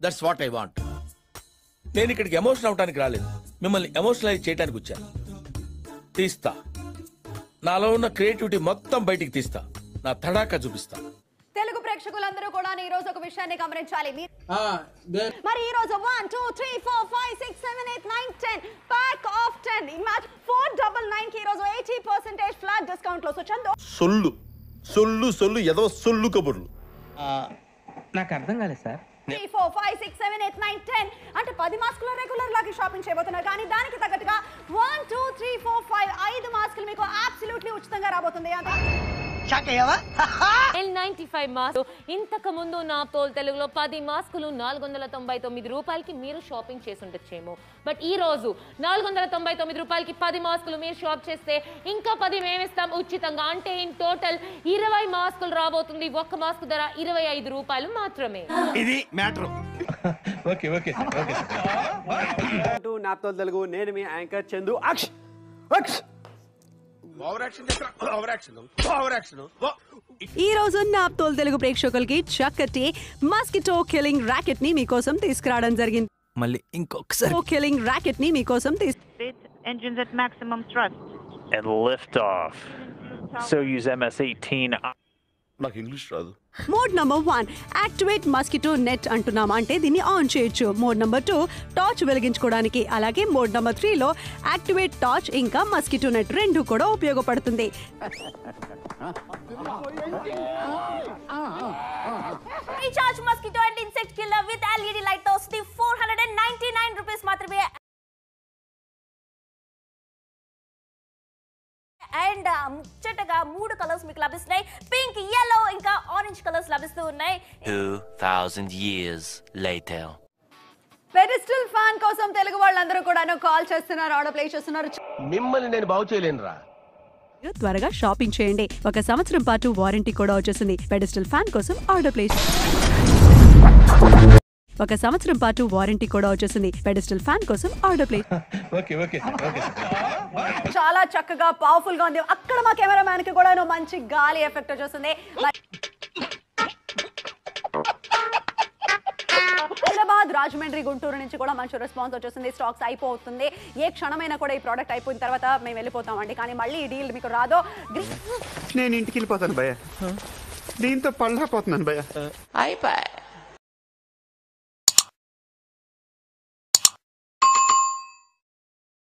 That's what I want నేను ఇక్కడికి emotion అవడానికి రాలేదు మిమ్మల్ని ఎమోషనలైజ్ చేయడానికి వచ్చాను తీస్తా నాలో ఉన్న క్రియేటివిటీ మొత్తం బయటికి తీస్తా నా తడాకా చూపిస్తా తెలుగు ప్రేక్షకులందరూ కూడా ఈ రోజు ఒక విషయాన్ని గమనించాలి మీ- ఆ, దే- మరి ఈ రోజు one two three four five six seven eight nine ten pack of ten ఈ మ్యాచ్ ఫోర్ డబల్ నైన్ కి ఈ రోజు ఎయిటీ పర్సెంటేజ్ ఫ్లాట్ డిస్కౌంట్ లో సో చందు సొల్లు సొల్లు సొల్లు ఏదో సొల్లు కబుర్లు ఆ, నాకు అర్థం కాలేదు sir three four five six seven eight nine ten అంటే పది మాస్కులు రెగ్యులర్ లాగా షాపింగ్ చేయబోతున్నారు కానీ దానికి తగ్గట్టుగా one two three four five ఐదు మాస్కులు మీకు అబ్సల్యూట్లీ ఉచితంగా రాబోతుంది అంటే ఎల్ నైన్టీ ఫైవ్ మాస్క్ ఇంతకు ముందు నా తోల్ తెలుగులో పది మాస్కులు నాలుగు వందల తొంభై తొమ్మిది రూపాయలకి మీరు షాపింగ్ చేసి ఉండొచ్చేమో బట్ ఈ రోజు నాలుగు వందల తొంభై తొమ్మిది రూపాయలకి పది మాస్కులు మీరు షాప్ చేస్తే ఇంకా పది మేమిస్తాం ఉచితంగా అంటే ఇన్ టోటల్ ఇరవై మాస్కులు రాబోతుంది ఒక్క మాస్క్ ధర ఇరవై ఐదు రూపాయలు మాత్రమే ఇది matter okay okay sir okay sir to Naaptol Telugu నేను మీ యాంకర్ చందు అక్ష్ అక్ష్ over action over action over action ఈ రోజు నాప్తోల్ తెలుగు ప్రేక్షకులకి చక్కటి మస్కిటో కిల్లింగ్ ర్యాకెట్ ని మీకోసం తీసుకురావడం జరిగింది మళ్ళీ ఇంకొకసారి కిల్లింగ్ ర్యాకెట్ ని మీకోసం తీసు engines at maximum thrust. and lift off. So use MS-18 నాకు ఇంగ్లీష్ రాదు mode number one activate mosquito net అంటున్నాం అంటే దీన్ని ఆన్ చేయొచ్చు మోడ్ నంబర్ టూ టార్చ్ వెలిగించుకోవడానికి అలాగే మోడ్ నంబర్ త్రీలో యాక్టివేట్ టార్చ్ ఇంకా మస్కిటో నెట్ రెండు కూడా ఉపయోగపడుతుంది recharge mosquito and insect killer with LED light తో వస్తుంది four hundred and ninety nine rupees మాత్రమే అండ్ ముచ్చటగా మూడు కలర్స్ మీకు లభిస్తున్నాయి పింక్ yellow ఇంకా ఆరెంజ్ కలర్స్ లభిస్తూ ఉన్నాయి 2000 years later పెడిస్టల్ ఫ్యాన్ కోసం తెలుగు వాళ్ళందరూ కూడాను కాల్ చేస్తున్నారు ఆర్డర్ ప్లేస్ చేస్తున్నారు మిమ్మల్ని నేను బాగు చేయలేనురా త్వరగా షాపింగ్ చేయండి ఒక సంవత్సరం పాటు వారంటీ కూడా వచ్చేసింది పెడిస్టల్ ఫ్యాన్ కోసం ఆర్డర్ ప్లేస్ ఒక సంవత్సరం పాటు వారంటీ కూడా వచ్చేసింది పెడిస్టల్ ఫ్యాన్ కోసం order place okay okay sir okay sir చాలా చక్కగా పవర్ఫుల్ గా ఉంది అక్కడ మా కెమెరా మ్యాన్ కి కూడా మంచి గాలి ఎఫెక్ట్ వచ్చేస్తుంది మరి- హైదరాబాద్ రాజమండ్రి గుంటూరు నుంచి కూడా మంచి రెస్పాన్స్ వచ్చేసింది స్టాక్స్ అయిపోతుంది ఏ క్షణమైనా కూడా ఈ ప్రోడక్ట్ అయిపోయిన తర్వాత మేము వెళ్ళిపోతామండి కానీ మళ్ళీ ఈ డీల్ మీకు రాదో గ్రీ- నేను ఇంటికి వెళ్ళిపోతాను భయ్య దీంతో పళ్ళపోతున్నాను భయ్య